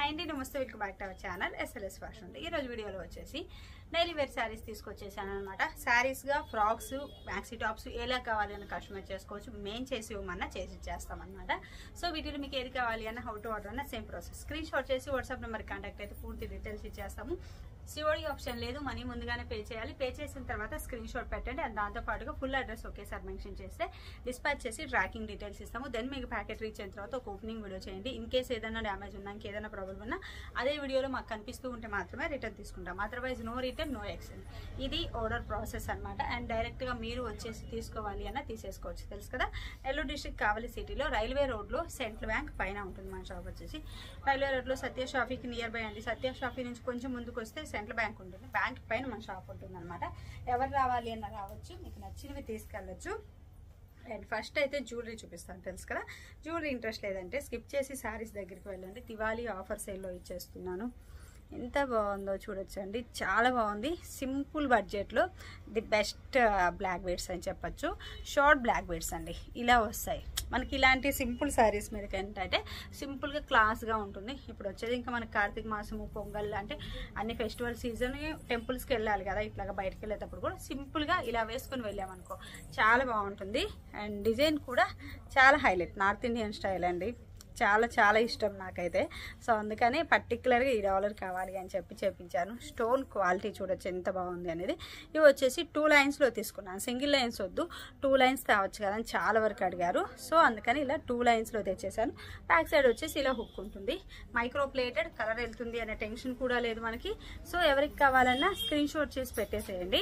hi అండి నమస్తే welcome back to our channel SLS fashion ఈ రోజు వీడియోలో వచ్చేసి డైలీ వేర్ శారీస్ తీసుకొచ్చేసాను అనమాట శారీస్గా ఫ్రాక్స్ మ్యాక్సీ టాప్స్ ఎలా కావాలి అని కస్టమైజ్ చేసుకోవచ్చు మేము చేసి ఇవ్వమన్నా చేసి ఇచ్చేస్తాం అనమాట సో వీటిలో మీకు ఏది కావాలి అన్న హౌ టు ఆర్డర్ అన్న సేమ్ ప్రాసెస్ స్క్రీన్ షాట్ చేసి వాట్సాప్ నెంబర్ కాంటాక్ట్ అయితే పూర్తి డీటెయిల్స్ ఇచ్చేస్తాము సిఓడి ఆప్షన్ లేదు మనీ ముందుగానే పే చేయాలి పే చేసిన తర్వాత స్క్రీన్ షాట్ పెట్టండి అండ్ దాంతో పాటుగా ఫుల్ అడ్రస్ ఒకేసారి మెన్షన్ చేస్తే డిస్పాచ్ చేసి ట్రాకింగ్ డీటెయిల్స్ ఇస్తాము దెన్ మీకు ప్యాకెట్ రీచ్ అయిన తర్వాత ఒక ఓపెనింగ్ వీడియో చేయండి ఇన్ కేస్ ఏదైనా డ్యామేజ్ ఉన్నా ఇంకేదైనా ప్రాబ్లం ఉన్నా అదే వీడియోలో మాకు కనిపిస్తూ ఉంటే మాత్రమే రిటర్న్ తీసుకుంటాం otherwise no return no exchange ఇది ఆర్డర్ ప్రాసెస్ అనమాట అండ్ డైరెక్ట్గా మీరు వచ్చేసి తీసుకోవాలి అన్న తీసేసుకోవచ్చు తెలుసు కదా నెల్లూరు డిస్ట్రిక్ట్ కావలి సిటీలో రైల్వే రోడ్లో సెంట్రల్ బ్యాంక్ పైన ఉంటుంది మన షాప్ వచ్చేసి రైల్వే రోడ్లో సత్య షాఫీకి నియర్ బై అండి సత్య షాఫీ నుంచి కొంచెం ముందుకు వస్తే సెంట్రల్ బ్యాంక్ ఉంటుంది బ్యాంక్ పైన మన షాప్ ఉంటుంది అనమాట ఎవరు రావాలి అన్న రావచ్చు మీకు నచ్చినవి తీసుకెళ్ళచ్చు అండ్ ఫస్ట్ అయితే జ్యువెలరీ చూపిస్తాను తెలుసు కదా జ్యువెలరీ ఇంట్రెస్ట్ లేదంటే స్కిప్ చేసి శారీస్ దగ్గరికి వెళ్ళండి దివాళీ ఆఫర్ సేల్లో ఇచ్చేస్తున్నాను ఎంత బాగుందో చూడొచ్చండి చాలా బాగుంది సింపుల్ బడ్జెట్లో ది బెస్ట్ బ్లాక్ బెడ్స్ అని చెప్పొచ్చు షార్ట్ బ్లాక్ బెడ్స్ అండి ఇలా వస్తాయి మనకి ఇలాంటి సింపుల్ శారీస్ మీదకి ఏంటంటే సింపుల్గా క్లాస్గా ఉంటుంది ఇప్పుడు వచ్చేది ఇంకా మనకి కార్తీక మాసము పొంగల్ అంటే అన్ని ఫెస్టివల్ సీజన్ టెంపుల్స్కి వెళ్ళాలి కదా ఇట్లాగా బయటకు వెళ్ళేటప్పుడు కూడా సింపుల్గా ఇలా వేసుకొని వెళ్ళామనుకో చాలా బాగుంటుంది అండ్ డిజైన్ కూడా చాలా హైలైట్ నార్త్ ఇండియన్ స్టైల్ అండి చాలా చాలా ఇష్టం నాకైతే సో అందుకని పర్టికులర్గా ఈ డాలర్ కావాలి అని చెప్పి చేపించాను స్టోన్ క్వాలిటీ చూడొచ్చు ఎంత బాగుంది అనేది ఇవి వచ్చేసి టూ లైన్స్లో తీసుకున్నాను సింగిల్ లైన్స్ వద్దు టూ లైన్స్ తేవచ్చు కదా అని చాలా వరకు అడిగారు సో అందుకని ఇలా టూ లైన్స్లో తెచ్చేసాను బ్యాక్ సైడ్ వచ్చేసి ఇలా హుక్ ఉంటుంది మైక్రో ప్లేటెడ్ కలర్ వెళ్తుంది అనే టెన్షన్ కూడా లేదు మనకి సో ఎవరికి కావాలన్నా స్క్రీన్ షాట్ చేసి పెట్టేసేయండి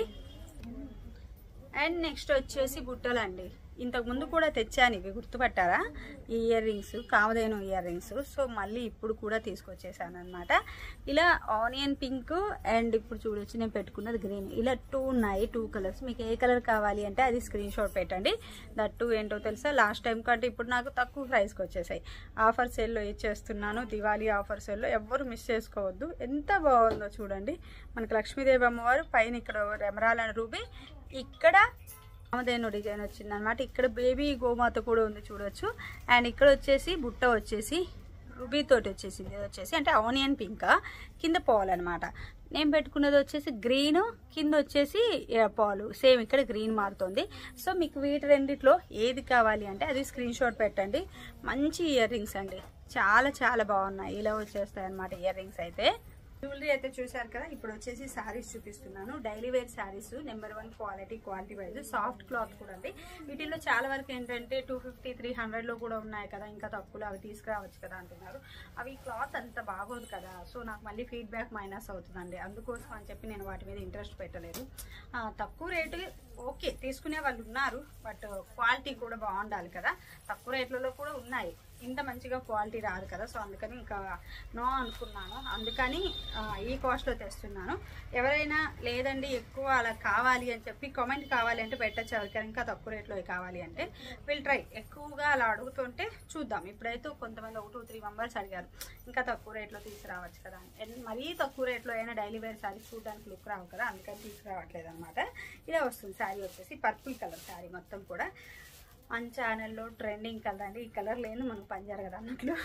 అండ్ నెక్స్ట్ వచ్చేసి బుట్టలండి ఇంతకు ముందు కూడా తెచ్చాను ఇవి గుర్తుపట్టారా ఈ earrings Kamadhenu earrings so మళ్ళీ ఇప్పుడు కూడా తీసుకొచ్చేసాను అనమాట ఇలా ఆనియన్ పింక్ అండ్ ఇప్పుడు చూడొచ్చు నేను పెట్టుకున్నది గ్రీన్ ఇలా టూ ఉన్నాయి టూ కలర్స్ మీకు ఏ కలర్ కావాలి అంటే అది స్క్రీన్ షాట్ పెట్టండి దట్ టూ ఏంటో తెలుసా లాస్ట్ టైం కంటే ఇప్పుడు నాకు తక్కువ ప్రైస్కి వచ్చేసాయి ఆఫర్ సేల్లో ఇచ్చేస్తున్నాను దివాళీ ఆఫర్ సేల్లో ఎవ్వరు మిస్ చేసుకోవద్దు ఎంత బాగుందో చూడండి మనకి లక్ష్మీదేవి అమ్మవారు పైన ఇక్కడ రెమరాల రూబీ ఇక్కడ రామధేను డిజైన్ వచ్చింది అనమాట ఇక్కడ బేబీ గోమాత కూడా ఉంది చూడొచ్చు అండ్ ఇక్కడ వచ్చేసి బుట్ట వచ్చేసి రుబీ తోటి వచ్చేసింది ఇది వచ్చేసి అంటే ఆనియన్ పింక్ కింద పాలు అనమాట నేను పెట్టుకున్నది వచ్చేసి గ్రీన్ కింద వచ్చేసి ఏ, పాలు సేమ్ ఇక్కడ గ్రీన్ మారుతుంది సో మీకు వీటి రెండిట్లో ఏది కావాలి అంటే అది స్క్రీన్ షాట్ పెట్టండి మంచి ఇయర్ రింగ్స్ అండి చాలా చాలా బాగున్నాయి ఇలా వచ్చేస్తాయి అనమాట ఇయర్ రింగ్స్ అయితే జ్యువెలరీ అయితే చూసారు కదా ఇప్పుడు వచ్చేసి శారీస్ చూపిస్తున్నాను daily wear saris number one quality quality wise soft cloth కూడా అండి వీటిల్లో చాలా వరకు ఏంటంటే టూ ఫిఫ్టీ త్రీ హండ్రెడ్లో కూడా ఉన్నాయి కదా ఇంకా తక్కువలో అవి తీసుకురావచ్చు కదా అంటున్నారు అవి క్లాత్ అంత బాగోదు కదా సో నాకు మళ్ళీ ఫీడ్బ్యాక్ మైనస్ అవుతుందండి అందుకోసం అని చెప్పి నేను వాటి మీద ఇంట్రెస్ట్ పెట్టలేదు ఆ, తక్కువ రేటు ఓకే తీసుకునే వాళ్ళు ఉన్నారు బట్ క్వాలిటీ కూడా బాగుండాలి కదా తక్కువ రేట్లలో కూడా ఉన్నాయి ఇంత మంచిగా క్వాలిటీ రాదు కదా సో అందుకని ఇంకా నో అనుకున్నాను అందుకని ఆ, ఈ కాస్ట్లో తెస్తున్నాను ఎవరైనా లేదండి ఎక్కువ అలా కావాలి అని చెప్పి కామెంట్ కావాలి అంటే పెట్టచ్చు ఎవరికైనా ఇంకా తక్కువ రేట్లో కావాలి అంటే విల్ ట్రై ఎక్కువగా అలా అడుగుతుంటే చూద్దాం ఇప్పుడైతే కొంతమంది ఒక టూ త్రీ మెంబర్స్ అడిగారు ఇంకా తక్కువ రేట్లో తీసుకురావచ్చు కదా అని ఎన్- మరీ తక్కువ రేట్లో అయినా డైలీ వేర్ శారీ చూడడానికి లుక్ రావు కదా అందుకని తీసుకురావట్లేదు అనమాట ఇలా వస్తుంది శారీ వచ్చేసి పర్పుల్ కలర్ శారీ మొత్తం కూడా మన ఛానల్లో ట్రెండింగ్ కలర్ అండి ఈ కలర్ లేని మనకు పనిచేయరు కదా అన్నట్లు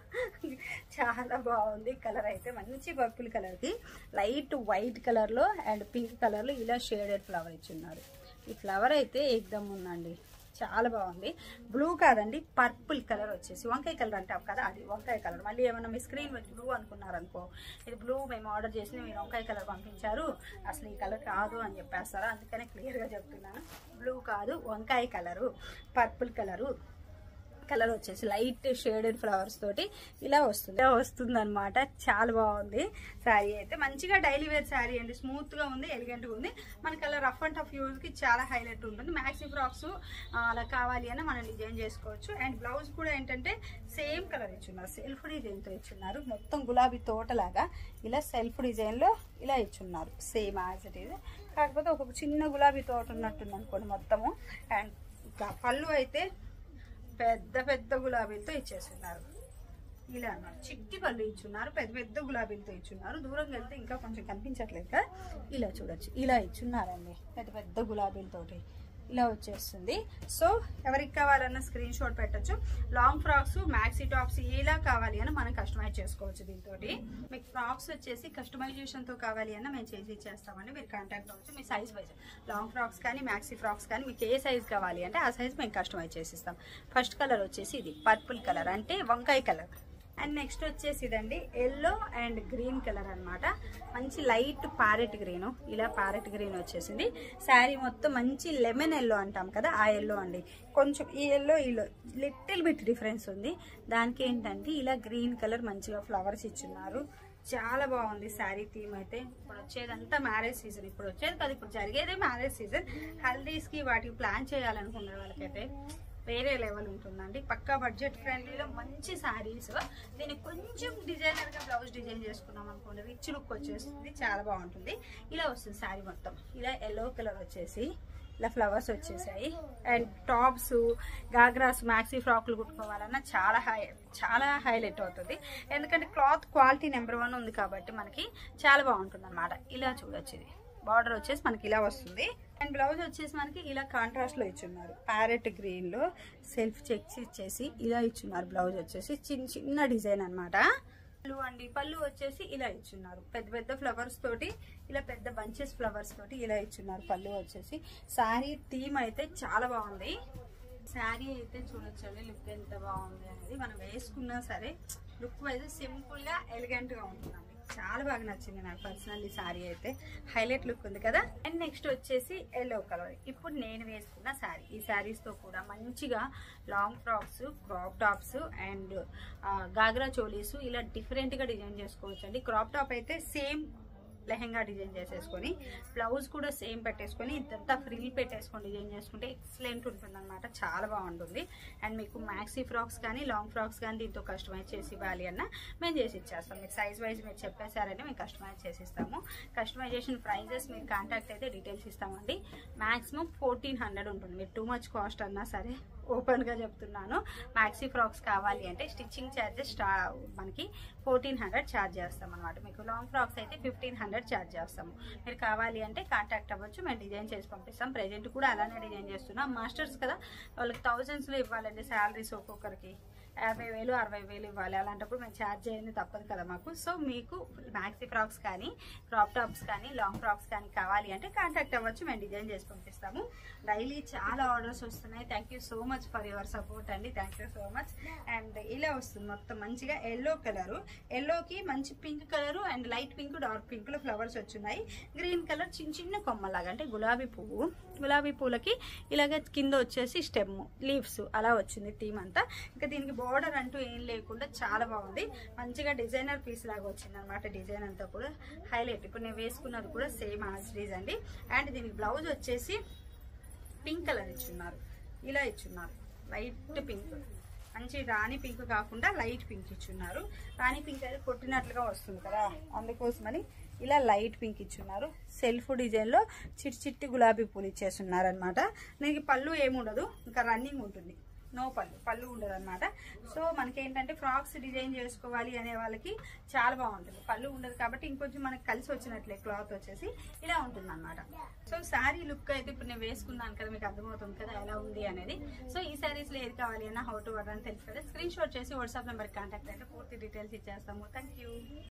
చాలా బాగుంది కలర్ అయితే మంచి పర్పుల్ కలర్కి లైట్ వైట్ కలర్లో అండ్ పింక్ కలర్లో ఇలా షేడెడ్ ఫ్లవర్ ఇచ్చున్నారు ఈ ఫ్లవర్ అయితే ఎగ్దమ్ ఉందండి చాలా బాగుంది బ్లూ కాదండి పర్పుల్ కలర్ వచ్చేసి వంకాయ కలర్ అంటాం కదా అది వంకాయ కలర్ మళ్ళీ ఏమన్నా మీ స్క్రీన్ వచ్చి బ్లూ అనుకున్నారు అనుకో ఇది బ్లూ మేము ఆర్డర్ చేసి మీరు వంకాయ కలర్ పంపించారు అసలు ఈ కలర్ కాదు అని చెప్పేస్తారా అందుకనే క్లియర్గా చెప్తున్నాను బ్లూ కాదు వంకాయ కలరు పర్పుల్ కలరు కలర్ వచ్చేసి లైట్ షేడెడ్ ఫ్లవర్స్ తోటి ఇలా వస్తుంది ఇలా వస్తుంది అనమాట చాలా బాగుంది శారీ అయితే మంచిగా డైలీ వేర్ శారీ అండి స్మూత్ గా ఉంది ఎలిగెంట్ గా ఉంది మనకి అలా రఫ్ అండ్ టఫ్ యూజ్ కి చాలా హైలైట్ ఉంటుంది మ్యాక్సీ ఫ్రాక్స్ అలా కావాలి అని మనం డిజైన్ చేసుకోవచ్చు అండ్ బ్లౌజ్ కూడా ఏంటంటే సేమ్ కలర్ ఇచ్చున్నారు సెల్ఫ్ డిజైన్ తో ఇచ్చున్నారు మొత్తం గులాబీ తోటలాగా ఇలా సెల్ఫ్ డిజైన్ లో ఇలా ఇచ్చున్నారు సేమ్ యాజ్ ఇట్ ఈజ్ కాకపోతే ఒక చిన్న గులాబీ తోట ఉన్నట్టుంది అనుకోండి మొత్తము అండ్ ఇంకా పళ్ళు అయితే పెద్ద పెద్ద గులాబీలతో ఇచ్చేస్తున్నారు ఇలా అన్నమాట చిట్టి పళ్ళు ఇచ్చున్నారు పెద్ద పెద్ద గులాబీలతో ఇచ్చున్నారు దూరం వెళ్తే ఇంకా కొంచెం కనిపించట్లేదు కదా ఇలా చూడొచ్చు ఇలా ఇచ్చున్నారండి పెద్ద పెద్ద గులాబీలతోటి ఇలా వచ్చేస్తుంది సో ఎవరికి కావాలన్నా స్క్రీన్ షాట్ పెట్టొచ్చు లాంగ్ ఫ్రాక్స్ మ్యాక్సీ టాప్స్ ఇలా కావాలి అని మనం కస్టమైజ్ చేసుకోవచ్చు దీంతో మీకు ఫ్రాక్స్ వచ్చేసి కస్టమైజేషన్ తో కావాలి అన్న మేము చేసి ఇచ్చేస్తామండి మీరు కాంటాక్ట్ అవ్వచ్చు మీ సైజ్ వైజ్ లాంగ్ ఫ్రాక్స్ కానీ మ్యాక్సీ ఫ్రాక్స్ కానీ మీకు ఏ సైజ్ కావాలి అంటే ఆ సైజ్ మేము కస్టమైజ్ చేసిస్తాం ఫస్ట్ కలర్ వచ్చేసి ఇది పర్పుల్ కలర్ అంటే వంకాయ కలర్ అండ్ నెక్స్ట్ వచ్చేసి ఇదండి ఎల్లో అండ్ గ్రీన్ కలర్ అన్నమాట మంచి లైట్ ప్యారెట్ గ్రీన్ ఇలా ప్యారెట్ గ్రీన్ వచ్చేసింది శారీ మొత్తం మంచి లెమన్ ఎల్లో అంటాం కదా ఆ ఎల్లో అండి కొంచెం ఈ ఎల్లో ఈలో లిటిల్ బిట్ డిఫరెన్స్ ఉంది దానికి ఏంటంటే ఇలా గ్రీన్ కలర్ మంచిగా ఫ్లవర్స్ ఇచ్చున్నారు చాలా బాగుంది శారీ థీమ్ అయితే ఇప్పుడు వచ్చేదంతా మ్యారేజ్ సీజన్ ఇప్పుడు వచ్చేది కాదు ఇప్పుడు జరిగేదే మ్యారేజ్ సీజన్ హల్దీస్కి వాటికి ప్లాన్ చేయాలనుకునే వాళ్ళకైతే వేరే లెవెల్ ఉంటుందండి పక్కా బడ్జెట్ ఫ్రెండ్లీలో మంచి శారీస్ దీనికి కొంచెం డిజైనర్ గా బ్లౌజ్ డిజైన్ చేసుకున్నాం అనుకోండి రిచ్ లుక్ వచ్చేస్తుంది చాలా బాగుంటుంది ఇలా వస్తుంది శారీ మొత్తం ఇలా ఎల్లో కలర్ వచ్చేసి ఇలా ఫ్లవర్స్ వచ్చేసాయి అండ్ టాప్స్ గాగ్రాస్ మ్యాక్సీ ఫ్రాక్లు కుట్టుకోవాలన్నా చాలా హై చాలా హైలైట్ అవుతుంది ఎందుకంటే క్లాత్ క్వాలిటీ నెంబర్ వన్ ఉంది కాబట్టి మనకి చాలా బాగుంటుంది అనమాట ఇలా చూడొచ్చు ఇది బార్డర్ వచ్చేసి మనకి ఇలా వస్తుంది అండ్ బ్లౌజ్ వచ్చేసి మనకి ఇలా కాంట్రాస్ట్ లో ఇచ్చున్నారు ప్యారెట్ గ్రీన్ లో సెల్ఫ్ చెక్స్ ఇచ్చేసి ఇలా ఇచ్చున్నారు బ్లౌజ్ వచ్చేసి చిన్న చిన్న డిజైన్ అన్నమాట పళ్ళు అండి పళ్ళు వచ్చేసి ఇలా ఇచ్చున్నారు పెద్ద పెద్ద ఫ్లవర్స్ తోటి ఇలా పెద్ద బంచెస్ ఫ్లవర్స్ తోటి ఇలా ఇచ్చున్నారు పళ్ళు వచ్చేసి శారీ థీమ్ అయితే చాలా బాగుంది శారీ అయితే చూడొచ్చండి లుక్ ఎంత బాగుంది అనేది మనం వేసుకున్నా సరే లుక్ వైజ్ సింపుల్ గా ఎలిగెంట్ గా ఉంటుందండి చాలా బాగా నచ్చింది నాకు పర్సనల్లీ శారీ అయితే హైలైట్ లుక్ ఉంది కదా అండ్ నెక్స్ట్ వచ్చేసి ఎల్లో కలర్ ఇప్పుడు నేను వేసుకున్న శారీ ఈ శారీస్ తో కూడా మంచిగా long frocks crop tops and ghagra cholis ఇలా డిఫరెంట్ గా డిజైన్ చేసుకోవచ్చు అండి క్రాప్ టాప్ అయితే సేమ్ లెహెంగా డిజైన్ చేసేసుకొని బ్లౌజ్ కూడా సేమ్ పెట్టేసుకొని ఇదంతా ఫ్రిల్ పెట్టేసుకొని డిజైన్ చేసుకుంటే ఎక్సలెంట్ ఉంటుంది అనమాట చాలా బాగుంటుంది అండ్ మీకు మ్యాక్సీ ఫ్రాక్స్ కానీ లాంగ్ ఫ్రాక్స్ కానీ దీంతో కస్టమైజ్ చేసి ఇవ్వాలి అన్న మేము చేసి ఇచ్చేస్తాం మీకు సైజ్ వైజ్ మీరు చెప్పేశారంటే మేము కస్టమైజ్ చేసి ఇస్తాము కస్టమైజేషన్ ప్రైజెస్ మీరు కాంటాక్ట్ అయితే డీటెయిల్స్ ఇస్తామండి మాక్సిమం ఫోర్టీన్ హండ్రెడ్ ఉంటుంది మీరు టూ మచ్ కాస్ట్ అన్నా సరే ఓపెన్గా చెప్తున్నాను మ్యాక్సీ ఫ్రాక్స్ కావాలి అంటే స్టిచ్చింగ్ ఛార్జెస్ మనకి ఫోర్టీన్ హండ్రెడ్ ఛార్జ్ చేస్తాం అనమాట మీకు లాంగ్ ఫ్రాక్స్ అయితే ఫిఫ్టీన్ హండ్రెడ్ ఛార్జ్ చేస్తాము మీరు కావాలి అంటే కాంటాక్ట్ అవ్వచ్చు మేము డిజైన్ చేసి పంపిస్తాం ప్రెజెంట్ కూడా అలానే డిజైన్ చేస్తున్నాం మాస్టర్స్ కదా వాళ్ళకి థౌజండ్స్లో ఇవ్వాలండి శాలరీస్ ఒక్కొక్కరికి యాభై వేలు అరవై వేలు ఇవ్వాలి అలాంటప్పుడు మేము ఛార్జ్ చేయండి తప్పదు కదా మాకు సో మీకు మ్యాక్సీ ఫ్రాక్స్ కానీ క్రాప్ టాప్స్ కానీ లాంగ్ ఫ్రాక్స్ కానీ కావాలి అంటే కాంటాక్ట్ అవ్వచ్చు మేము డిజైన్ చేసి పంపిస్తాము డైలీ చాలా ఆర్డర్స్ వస్తున్నాయి thank you so much for your support అండి thank you so much and ఇలా వస్తుంది మొత్తం మంచిగా ఎల్లో కలరు ఎల్లోకి మంచి pink colour and light pink dark pink లో ఫ్లవర్స్ వచ్చున్నాయి గ్రీన్ కలర్ చిన్న చిన్న కొమ్మలాగా అంటే గులాబీ పువ్వు గులాబీ పూలకి ఇలాగ కింద వచ్చేసి స్టెమ్ లీవ్స్ అలా వచ్చింది థీమ్ అంతా ఇంకా దీనికి బోర్డర్ అంటూ ఏం లేకుండా చాలా బాగుంది మంచిగా డిజైనర్ పీస్ లాగా వచ్చింది అనమాట డిజైన్ అంతా కూడా హైలైట్ ఇప్పుడు నేను వేసుకున్నది కూడా సేమ్ యాజ్ అండి అండ్ దీనికి బ్లౌజ్ వచ్చేసి పింక్ కలర్ ఇచ్చున్నారు ఇలా ఇచ్చున్నారు లైట్ పింక్ మంచి రాణి పింక్ కాకుండా లైట్ పింక్ ఇచ్చున్నారు రాణి పింక్ అయితే కొట్టినట్లుగా వస్తుంది కదా అందుకోసమని ఇలా లైట్ పింక్ ఇచ్చున్నారు సెల్ఫ్ డిజైన్లో చిట్టి చిట్టి గులాబీ పూలు ఇచ్చేస్తున్నారు అనమాట దీనికి పళ్ళు ఏముండదు ఇంకా రన్నింగ్ ఉంటుంది నో పళ్ళు పళ్ళు ఉండదు అనమాట సో మనకి ఏంటంటే ఫ్రాక్స్ డిజైన్ చేసుకోవాలి అనే వాళ్ళకి చాలా బాగుంటుంది పళ్ళు ఉండదు కాబట్టి ఇంకొంచెం మనకి కలిసి వచ్చినట్లే క్లాత్ వచ్చేసి ఇలా ఉంటుంది అనమాట సో శారీ లుక్ అయితే ఇప్పుడు నేను వేసుకున్నాను కదా మీకు అర్థమవుతుంది కదా ఎలా ఉంది అనేది సో ఈ శారీస్లో ఏది కావాలి అన్నా హౌ టు వర్డ్ అని తెలుసు కదా స్క్రీన్ షాట్ చేసి వాట్సాప్ నెంబర్ కాంటాక్ట్ అయితే పూర్తి డీటెయిల్స్ ఇచ్చేస్తాము థ్యాంక్ యూ